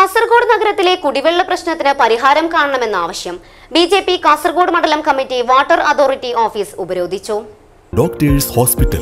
കാസർഗോഡ് നഗരത്തിലെ കുടിവെള്ള പ്രശ്നത്തിന് പരിഹാരം കാണണമെന്ന ആവശ്യം ബി ജെ പി കാസർഗോഡ് മണ്ഡലം കമ്മിറ്റി വാട്ടർ അതോറിറ്റി ഓഫീസ് ഉപരോധിച്ചു doctors hospital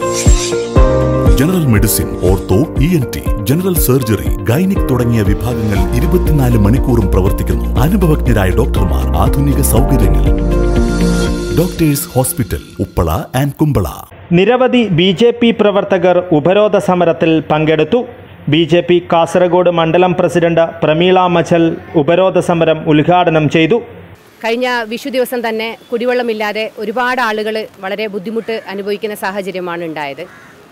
general medicine ortho E N T general surgery gynaec തുടങ്ങിയ വിഭാഗങ്ങൾ ഇരുപത്തിനാല് മണിക്കൂറും പ്രവർത്തിക്കുന്നു അനുഭവജ്ഞരായ ഡോക്ടർമാർ ആധുനിക സൗകര്യങ്ങൾ doctors hospital Uppala and Kumbala നിരവധി ബി ജെ പി പ്രവർത്തകർ ഉപരോധ സമരത്തിൽ പങ്കെടുത്തു ബി ജെ പി കാസർഗോഡ് മണ്ഡലം പ്രസിഡന്റ് പ്രമീള മച്ചൽ ഉപരോധ സമരം ഉദ്ഘാടനം ചെയ്തു കഴിഞ്ഞ വിഷു ദിവസം തന്നെ കുടിവെള്ളമില്ലാതെ ഒരുപാട് ആളുകൾ വളരെ ബുദ്ധിമുട്ട് അനുഭവിക്കുന്ന സാഹചര്യമാണ് ഉണ്ടായത്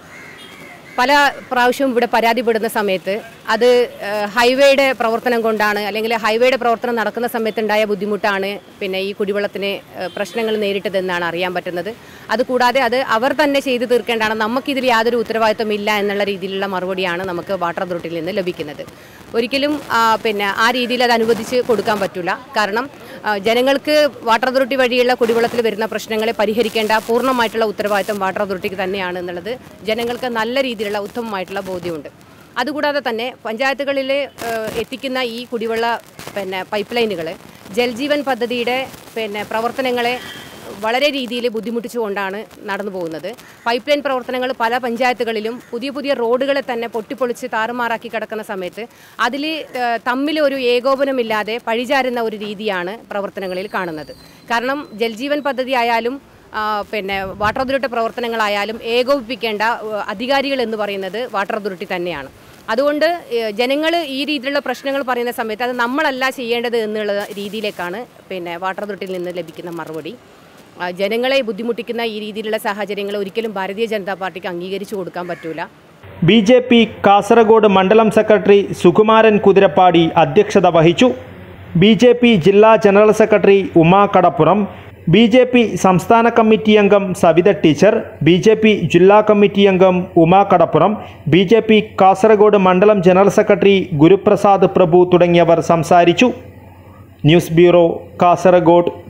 പല പ്രാവശ്യവും ഇവിടെ പരാതിപ്പെടുന്ന സമയത്ത് അത് ഏഹ്, ഹൈവേയുടെ പ്രവർത്തനം കൊണ്ടാണ് അല്ലെങ്കിൽ ഹൈവേയുടെ പ്രവർത്തനം നടക്കുന്ന സമയത്തുണ്ടായ ബുദ്ധിമുട്ടാണ് പിന്നെ ഈ കുടിവെള്ളത്തിന് ഏഹ്, പ്രശ്നങ്ങൾ നേരിട്ടതെന്നാണ് അറിയാൻ പറ്റുന്നത് അതുകൂടാതെ അത് അവർ തന്നെ ചെയ്തു തീർക്കേണ്ടതാണ് നമുക്കിതിൽ യാതൊരു ഉത്തരവാദിത്വം ഇല്ല എന്നുള്ള രീതിയിലുള്ള മറുപടിയാണ് നമുക്ക് വാട്ടർ അതോറിറ്റിയിൽ നിന്ന് ലഭിക്കുന്നത് ഒരിക്കലും ആ, പിന്നെ ആ രീതിയിൽ അത് അനുവദിച്ച് കൊടുക്കാൻ പറ്റില്ല കാരണം ആ, ജനങ്ങൾക്ക് വാട്ടർ അതോറിറ്റി വഴിയുള്ള കുടിവെള്ളത്തിൽ വരുന്ന പ്രശ്നങ്ങളെ പരിഹരിക്കേണ്ട പൂർണ്ണമായിട്ടുള്ള ഉത്തരവാദിത്തം വാട്ടർ അതോറിറ്റിക്ക് തന്നെയാണ് എന്നുള്ളത് ജനങ്ങൾക്ക് നല്ല രീതിയിലുള്ള ഉത്തമമായിട്ടുള്ള ബോധ്യമുണ്ട് അതുകൂടാതെ തന്നെ പഞ്ചായത്തുകളിൽ എത്തിക്കുന്ന ഈ കുടിവെള്ള പിന്നെ പൈപ്പ് ലൈനുകൾ ജൽജീവൻ പദ്ധതിയുടെ പിന്നെ പ്രവർത്തനങ്ങളെ വളരെ രീതിയിൽ ബുദ്ധിമുട്ടിച്ചുകൊണ്ടാണ് നടന്നു പോകുന്നത് പൈപ്പ് ലൈൻ പ്രവർത്തനങ്ങൾ പല പഞ്ചായത്തുകളിലും പുതിയ പുതിയ റോഡുകളെ തന്നെ പൊട്ടിപ്പൊളിച്ച് താറുമാറാക്കി കിടക്കുന്ന സമയത്ത് അതിൽ തമ്മിൽ ഒരു ഏകോപനമില്ലാതെ പഴിചാരുന്ന ഒരു രീതിയാണ് പ്രവർത്തനങ്ങളിൽ കാണുന്നത് കാരണം ജൽജീവൻ പദ്ധതി ആയാലും ആ, പിന്നെ വാട്ടർ അതോറിറ്റി പ്രവർത്തനങ്ങളായാലും ഏകോപിപ്പിക്കേണ്ട ഏഹ്, അധികാരികൾ എന്ന് പറയുന്നത് വാട്ടർ അതോറിറ്റി തന്നെയാണ് അതുകൊണ്ട് ജനങ്ങൾ ഈ രീതിയിലുള്ള പ്രശ്നങ്ങൾ പറയുന്ന സമയത്ത് അത് നമ്മളല്ല ചെയ്യേണ്ടത് എന്നുള്ള രീതിയിലേക്കാണ് പിന്നെ വാട്ടർ അതോറിറ്റിയിൽ നിന്ന് ലഭിക്കുന്ന മറുപടി ആ, ജനങ്ങളെ ബുദ്ധിമുട്ടിക്കുന്ന ഈ രീതിയിലുള്ള സാഹചര്യങ്ങൾ ഒരിക്കലും ഭാരതീയ ജനതാ പാർട്ടിക്ക് അംഗീകരിച്ചു കൊടുക്കാൻ പറ്റൂല ബി ജെ പി കാസർഗോഡ് മണ്ഡലം സെക്രട്ടറി സുകുമാരൻ കുതിരപ്പാടി അധ്യക്ഷത വഹിച്ചു ബി ജെ പി ജില്ലാ general secretary Uma Kadappuram B J P സംസ്ഥാന കമ്മിറ്റി അംഗം Savitha teacher B J P ജില്ലാ കമ്മിറ്റി അംഗം Uma Kadappuram B J P Kasaragod മണ്ഡലം ജനറൽ സെക്രട്ടറി ഗുരുപ്രസാദ് പ്രഭു തുടങ്ങിയവർ സംസാരിച്ചു ന്യൂസ് ബ്യൂറോ കാസർഗോഡ്